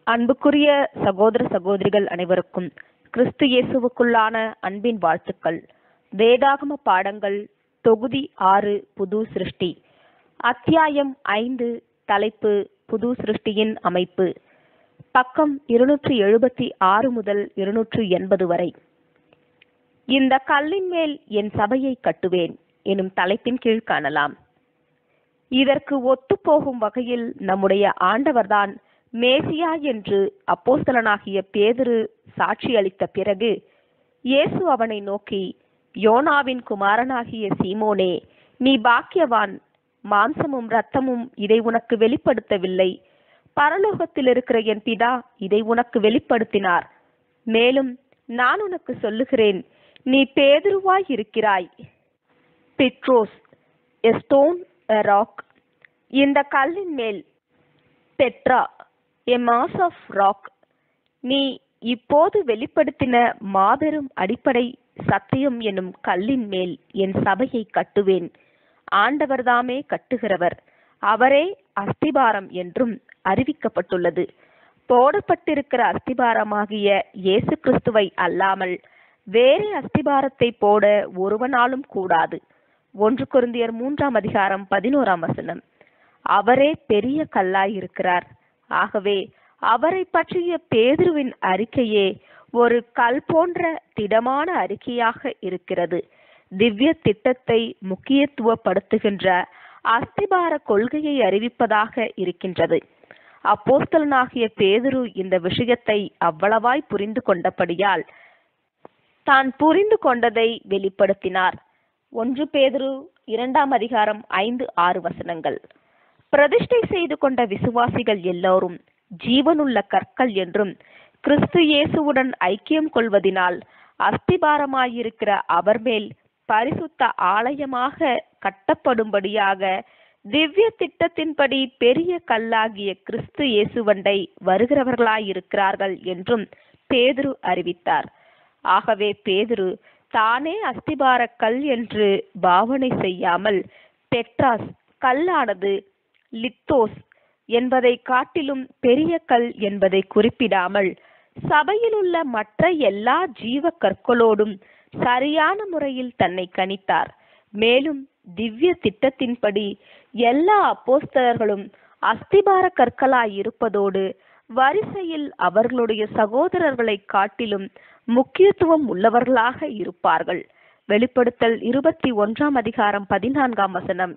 அன்புக்குரிய சகோதர சகோதரிகள் அனைவருக்கும் கிறிஸ்து இயேசுவுக்குள்ளான அன்பின் வாழ்த்துக்கள் வேதாகம பாடங்கள் தொகுதி ஆறு புது சிருஷ்டி அத்தியாயம் ஐந்து தலைப்பு புது சிருஷ்டியின் அமைப்பு பக்கம் இருநூற்றி எழுபத்தி ஆறு முதல் இருநூற்று எண்பது வரை இந்த கல்லின் மேல் என் சபையை கட்டுவேன் எனும் தலைப்பின் கீழ் காணலாம் இதற்கு ஒத்துப்போகும் வகையில் நம்முடைய ஆண்டவர்தான் மேசியா என்று அப்போஸ்தலனாகிய பேதுரு சாட்சி அளித்த பிறகு இயேசு அவனை நோக்கி யோனாவின் குமாரனாகிய சீமோனே நீ பாக்கியவான் மாம்சமும் இரத்தமும் இதை உனக்கு வெளிப்படுத்தவில்லை பரலோகத்தில் இருக்கிற என் பிதா இதை உனக்கு வெளிப்படுத்தினார் மேலும் நான் உனக்கு சொல்லுகிறேன் நீ பேதுருவாய் இருக்கிறாய் பிட்ரோஸ் எ ஸ்டோன் ராக் இந்த கல்லின் மேல் petra a mass of rock நீ இப்போது வெளிப்படுத்தின மாபெரும் அடிப்படை சத்தியம் என்னும் கல்லின் மேல் என் சபையை கட்டுவேன் ஆண்டவர்தாமே கட்டுகிறவர் அவரே அஸ்திபாரம் என்றும் அறிவிக்கப்பட்டுள்ளது போடப்பட்டிருக்கிற அஸ்திபாரமாகிய இயேசு கிறிஸ்துவை அல்லாமல் வேறே அஸ்திபாரத்தை போட ஒருவனாலும் கூடாது ஒன்று குருந்தியர் மூன்றாம் அதிகாரம் பதினோராம் வசனம் அவரே பெரிய கல்லாய் இருக்கிறார் ஆகவே அவரை பற்றிய பேதுருவின் அறிக்கையே ஒரு கல் போன்ற திடமான அறிக்கையாக இருக்கிறது திவ்ய திட்டத்தை முக்கியத்துவப்படுத்துகின்ற அஸ்திபார கொள்கையை அறிவிப்பதாக இருக்கின்றது அப்போஸ்தலனாகிய பேதுரு இந்த விஷயத்தை அவ்வளவாய் புரிந்து கொண்டபடியால் தான் புரிந்து கொண்டதை வெளிப்படுத்தினார் ஒன்று பேதுரு இரண்டாம் அதிகாரம் ஐந்து ஆறு வசனங்கள் பிரதிஷ்டை செய்து கொண்ட விசுவாசிகள் எல்லோரும் ஜீவனுள்ள கற்கள் என்றும் கிறிஸ்து இயேசுவுடன் ஐக்கியம் கொள்வதினால் அஸ்திபாரமாயிருக்கிற அவர் மேல் பரிசுத்த ஆலயமாக கட்டப்படும்படியாக திவ்ய திட்டத்தின்படி பெரிய கல்லாகிய கிறிஸ்து இயேசுவண்டை வருகிறவர்களாயிருக்கிறார்கள் என்றும் பேதுரு அறிவித்தார் ஆகவே பேதுரு தானே அஸ்திபார கல் என்று பாவனை செய்யாமல் பெட்ராஸ் கல்லானது லித்தோஸ் என்பதை காட்டிலும் பெரிய கல் என்பதை குறிப்பிடாமல் சபையில் உள்ள மற்ற எல்லா ஜீவ கற்களோடும் சரியான முறையில் தன்னை கணித்தார் மேலும் திவ்ய திட்டத்தின்படி எல்லா அப்போஸ்தலர்களும் அஸ்திபார கற்களாய் இருப்பதோடு வரிசையில் அவர்களுடைய சகோதரர்களை காட்டிலும் முக்கியத்துவம் உள்ளவர்களாக இருப்பார்கள் வெளிப்படுத்தல் இருபத்தி ஒன்றாம் அதிகாரம் பதினான்காம் வசனம்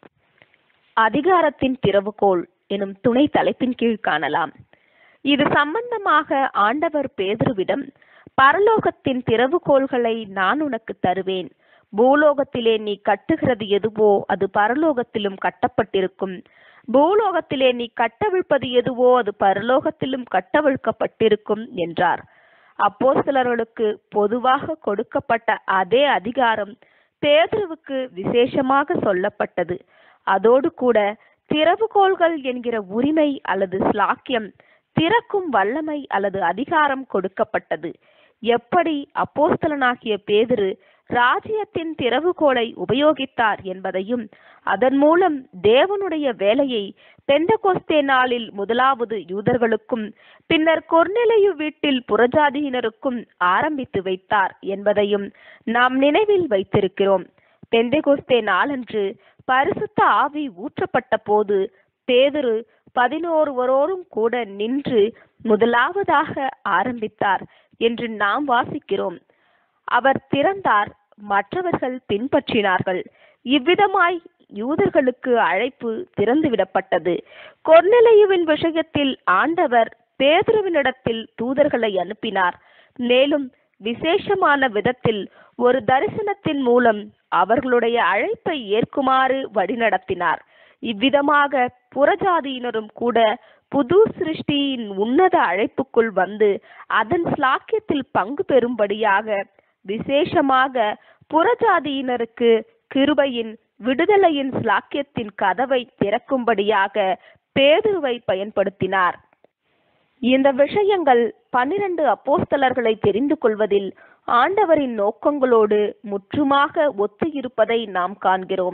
அதிகாரத்தின் திறவுகோல் எனும் துணை தலைப்பின் கீழ் காணலாம் இது சம்பந்தமாக ஆண்டவர் பேதுருவிடம் பரலோகத்தின் திறவுகோள்களை நான் உனக்கு தருவேன் பூலோகத்திலே நீ கட்டுகிறது எதுவோ அது பரலோகத்திலும் கட்டப்பட்டிருக்கும் பூலோகத்திலே நீ கட்டவிழ்ப்பது எதுவோ அது பரலோகத்திலும் கட்டவிழ்க்கப்பட்டிருக்கும் என்றார் அப்போஸ்தலர்களுக்கு பொதுவாக கொடுக்கப்பட்ட அதே அதிகாரம் பேதுருவுக்கு விசேஷமாக சொல்லப்பட்டது அதோடு கூட திறவுகோள்கள் என்கிற உரிமை அல்லது ஸ்லாக்கியம் திறக்கும் வல்லமை அல்லது அதிகாரம் கொடுக்கப்பட்டது எப்படி அப்போஸ்தலனாகிய பேதுரு ராஜ்யத்தின் திறவுகோலை உபயோகித்தார் என்பதையும் அதன் மூலம் தேவனுடைய வேலையை பெந்தகோஸ்தே நாளில் முதலாவது யூதர்களுக்கும் பின்னர் கொர்நிலையு வீட்டில் புறஜாதியினருக்கும் ஆரம்பித்து வைத்தார் என்பதையும் நாம் நினைவில் வைத்திருக்கிறோம் பெந்தகோஸ்தே நாளன்று பரிசுத்த ஆவி ஊற்றப்பட்ட போது பேதுரு பதினோருவரோரும் கூட நின்று முதலாவதாக ஆரம்பித்தார் என்று நாம் வாசிக்கிறோம் அவர் திறந்தார் மற்றவர்கள் பின்பற்றினார்கள் இவ்விதமாய் யூதர்களுக்கு அழைப்பு திறந்துவிடப்பட்டது கொர்நிலையுவின் விஷயத்தில் ஆண்டவர் பேதுருவினிடத்தில் தூதர்களை அனுப்பினார் மேலும் விசேஷமான விதத்தில் ஒரு தரிசனத்தின் மூலம் அவர்களுடைய அழைப்பை ஏற்குமாறு வழிநடத்தினார் இவ்விதமாக புறஜாதியினரும் கூட புது சிருஷ்டியின் உன்னத அழைப்புக்குள் வந்து அதன் ஸ்லாக்கியத்தில் பங்கு பெறும்படியாக விசேஷமாக புறஜாதியினருக்கு கிருபையின் விடுதலையின் ஸ்லாக்கியத்தின் கதவை திறக்கும்படியாக பேதுருவை பயன்படுத்தினார் இந்த விஷயங்கள் பன்னிரண்டு அப்போஸ்தலர்களை தெரிந்து கொள்வதில் ஆண்டவரின் நோக்கங்களோடு முற்றுமாக ஒத்து இருப்பதை நாம் காண்கிறோம்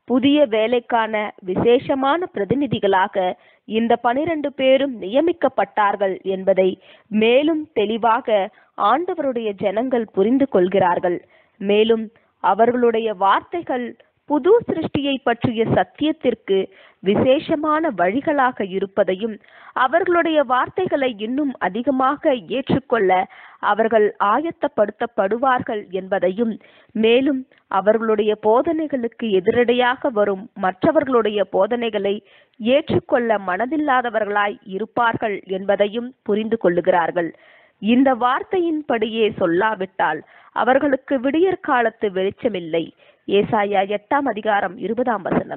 புதிய வேலைக்கான விசேஷமான பிரதிநிதிகளாக இந்த பனிரெண்டு பேரும் நியமிக்கப்பட்டார்கள் என்பதை மேலும் தெளிவாக ஆண்டவருடைய ஜனங்கள் புரிந்து கொள்கிறார்கள் மேலும் அவர்களுடைய வார்த்தைகள் புது சிருஷ்டியை பற்றிய சத்தியத்திற்கு விசேஷமான வழிகளாக இருப்பதையும் அவர்களுடைய வார்த்தைகளை இன்னும் அதிகமாக ஏற்றுக்கொள்ள அவர்கள் ஆயத்தப்படுத்தப்படுவார்கள் என்பதையும் மேலும் அவர்களுடைய போதனைகளுக்கு எதிரடையாக வரும் மற்றவர்களுடைய போதனைகளை ஏற்றுக்கொள்ள மனதில்லாதவர்களாய் இருப்பார்கள் என்பதையும் புரிந்து கொள்ளுகிறார்கள் இந்த வார்த்தையின்படியே சொல்லாவிட்டால் அவர்களுக்கு விடியற் காலத்து வெளிச்சமில்லை ஏசாயா எட்டாம் அதிகாரம் இருபதாம் வசனம்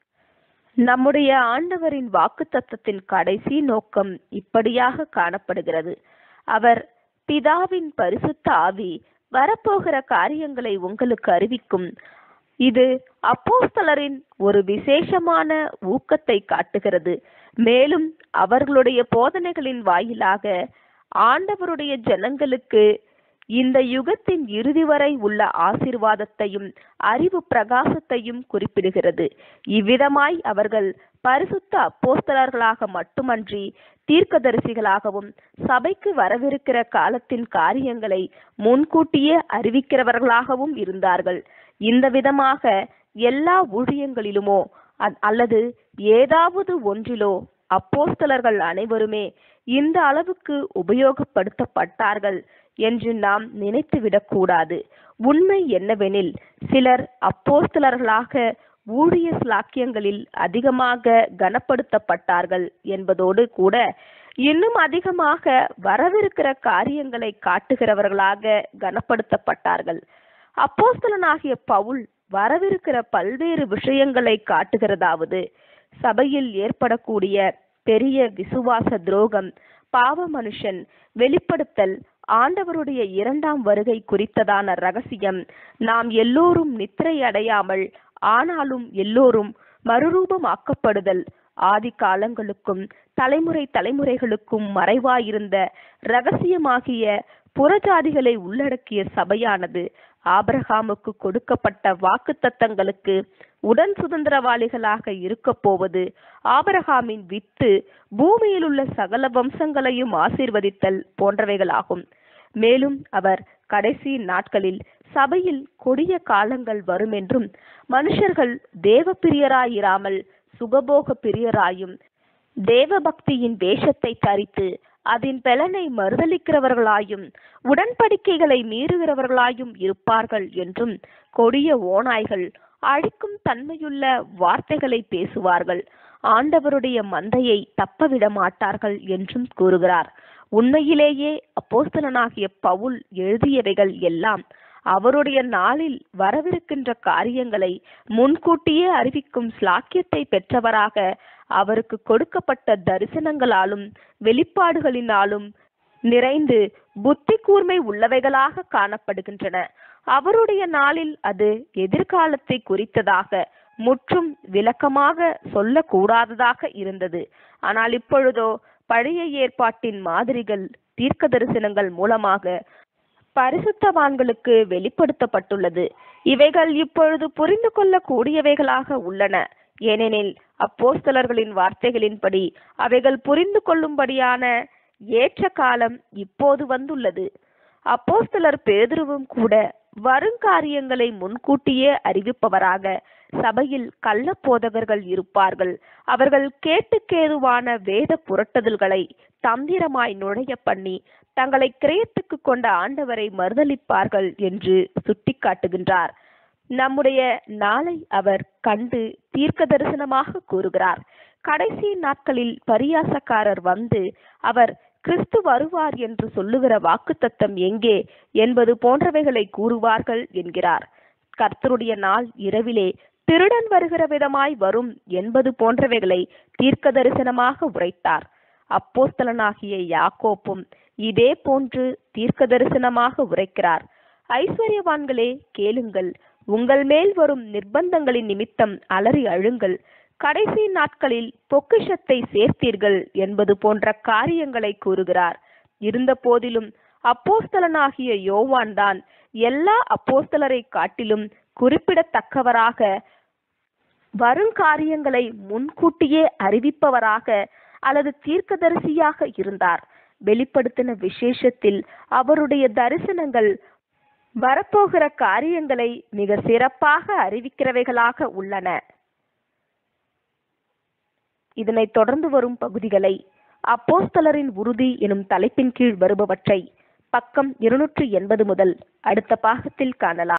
நம்முடைய ஆண்டவரின் வாக்குத்தத்தத்தின் கடைசி நோக்கம் இப்படியாக காணப்படுகிறது அவர் பிதாவின் பரிசுத்த ஆவி வரப்போகிற காரியங்களை உங்களுக்கு அறிவிக்கும் இது அப்போஸ்தலரின் ஒரு விசேஷமான ஊக்கத்தை காட்டுகிறது மேலும் அவர்களுடைய போதனைகளின் வாயிலாக ஆண்டவருடைய ஜனங்களுக்கு இந்த யுகத்தின் இறுதி வரை உள்ள ஆசீர்வாதத்தையும் அறிவு பிரகாசத்தையும் குறிப்பிடுகிறது இவ்விதமாய் அவர்கள் பரிசுத்த அப்போஸ்தலர்களாக மட்டுமன்றி தீர்க்கதரிசிகளாகவும் சபைக்கு வரவிருக்கிற காலத்தின் காரியங்களை முன்கூட்டியே அறிவிக்கிறவர்களாகவும் இருந்தார்கள் இந்த விதமாக எல்லா ஊழியங்களிலுமோ அ- அல்லது ஏதாவது ஒன்றிலோ அப்போஸ்தலர்கள் அனைவருமே இந்த அளவுக்கு உபயோகப்படுத்தப்பட்டார்கள் என்று நாம் நினைத்துவிடக் கூடாது உண்மை என்னவெனில் சிலர் அப்போஸ்தலர்களாக ஊழிய ஸ்லாக்கியங்களில் அதிகமாக கனப்படுத்தப்பட்டார்கள் என்பதோடு கூட இன்னும் அதிகமாக வரவிருக்கிற காரியங்களை காட்டுகிறவர்களாக கனப்படுத்தப்பட்டார்கள் அப்போஸ்தலனாகிய பவுல் வரவிருக்கிற பல்வேறு விஷயங்களை காட்டுகிறதாவது சபையில் ஏற்படக்கூடிய பெரிய விசுவாச துரோகம் பாவ மனுஷன் வெளிப்படுத்தல் ஆண்டவருடைய இரண்டாம் வருகை குறித்ததான ரகசியம் நாம் எல்லோரும் நித்திரை அடையாமல் ஆனாலும் எல்லோரும் மறுரூபமாக்கப்படுதல் ஆதி காலங்களுக்கும் தலைமுறை தலைமுறைகளுக்கும் மறைவாயிருந்த ரகசியமாகிய புறஜாதிகளை உள்ளடக்கிய சபையானது ஆபிரகாமுக்கு கொடுக்கப்பட்ட வாக்குத்தத்தங்களுக்கு உடன் சுதந்திரவாளிகளாக இருக்கப் போவது ஆபிரகாமின் வித்து பூமியில் உள்ள சகல வம்சங்களையும் ஆசீர்வதித்தல் போன்றவைகளாகும் மேலும் அவர் கடைசி நாட்களில் சபையில் கொடிய காலங்கள் வரும் என்றும் மனுஷர்கள் தேவ பிரியராயிராமல் சுகபோக பிரியராயும் தேவ பக்தியின் வேஷத்தை தரித்து அதன் பலனை மறுதலிக்கிறவர்களாயும் உடன்படிக்கைகளை மீறுகிறவர்களாயும் இருப்பார்கள் என்றும் கொடிய ஓநாய்கள் அழிக்கும் தன்மையுள்ள வார்த்தைகளை பேசுவார்கள் ஆண்டவருடைய மந்தையை தப்பவிட மாட்டார்கள் என்றும் கூறுகிறார் உண்மையிலேயே அப்போஸ்தலனாகிய பவுல் எழுதியவைகள் எல்லாம் அவருடைய நாளில் வரவிருக்கின்ற காரியங்களை முன்கூட்டியே அறிவிக்கும் ஸ்லாக்கியத்தை பெற்றவராக அவருக்கு கொடுக்கப்பட்ட தரிசனங்களாலும் வெளிப்பாடுகளினாலும் நிறைந்து புத்தி கூர்மை உள்ளவைகளாக காணப்படுகின்றன அவருடைய நாளில் அது எதிர்காலத்தை குறித்ததாக முற்றும் விளக்கமாக சொல்லக்கூடாததாக இருந்தது ஆனால் இப்பொழுதோ பழைய ஏற்பாட்டின் மாதிரிகள் தீர்க்க தரிசனங்கள் மூலமாக பரிசுத்தவான்களுக்கு வெளிப்படுத்தப்பட்டுள்ளது இவைகள் இப்பொழுது புரிந்து கொள்ளக்கூடியவைகளாக உள்ளன ஏனெனில் அப்போஸ்தலர்களின் வார்த்தைகளின்படி அவைகள் புரிந்து கொள்ளும்படியான ஏற்ற காலம் இப்போது வந்துள்ளது அப்போஸ்தலர் பேதுருவும் கூட வருங்காரியங்களை முன்கூட்டியே அறிவிப்பவராக சபையில் கள்ள போதகர்கள் இருப்பார்கள் அவர்கள் கேட்டுக்கேதுவான வேத புரட்டுதல்களை தந்திரமாய் நுழைய பண்ணி தங்களை கிரயத்துக்கு கொண்ட ஆண்டவரை மறுதலிப்பார்கள் என்று சுட்டிக்காட்டுகின்றார் நம்முடைய நாளை அவர் கண்டு தீர்க்க தரிசனமாக கூறுகிறார் கடைசி நாட்களில் பரியாசக்காரர் வந்து அவர் கிறிஸ்து வருவார் என்று சொல்லுகிற வாக்குத்தத்தம் எங்கே என்பது போன்றவைகளை கூறுவார்கள் என்கிறார் கர்த்தருடைய நாள் இரவிலே திருடன் வருகிற விதமாய் வரும் என்பது போன்றவைகளை தீர்க்க தரிசனமாக உரைத்தார் அப்போஸ்தலனாகிய யாக்கோப்பும் இதே போன்று தீர்க்க தரிசனமாக உரைக்கிறார் ஐஸ்வர்யவான்களே கேளுங்கள் உங்கள் மேல் வரும் நிர்பந்தங்களின் நிமித்தம் அலறி அழுங்கள் கடைசி நாட்களில் பொக்கிஷத்தை சேர்த்தீர்கள் என்பது போன்ற காரியங்களை கூறுகிறார் இருந்த போதிலும் அப்போஸ்தலனாகிய யோவான் தான் எல்லா அப்போஸ்தலரை காட்டிலும் குறிப்பிடத்தக்கவராக வருங்காரியங்களை முன்கூட்டியே அறிவிப்பவராக அல்லது தீர்க்கதரிசியாக இருந்தார் வெளிப்படுத்தின விசேஷத்தில் அவருடைய தரிசனங்கள் வரப்போகிற காரியங்களை மிக சிறப்பாக அறிவிக்கிறவைகளாக உள்ளன இதனைத் தொடர்ந்து வரும் பகுதிகளை அப்போஸ்தலரின் உறுதி எனும் தலைப்பின் கீழ் வருபவற்றை பக்கம் இருநூற்று எண்பது முதல் அடுத்த பாகத்தில் காணலாம்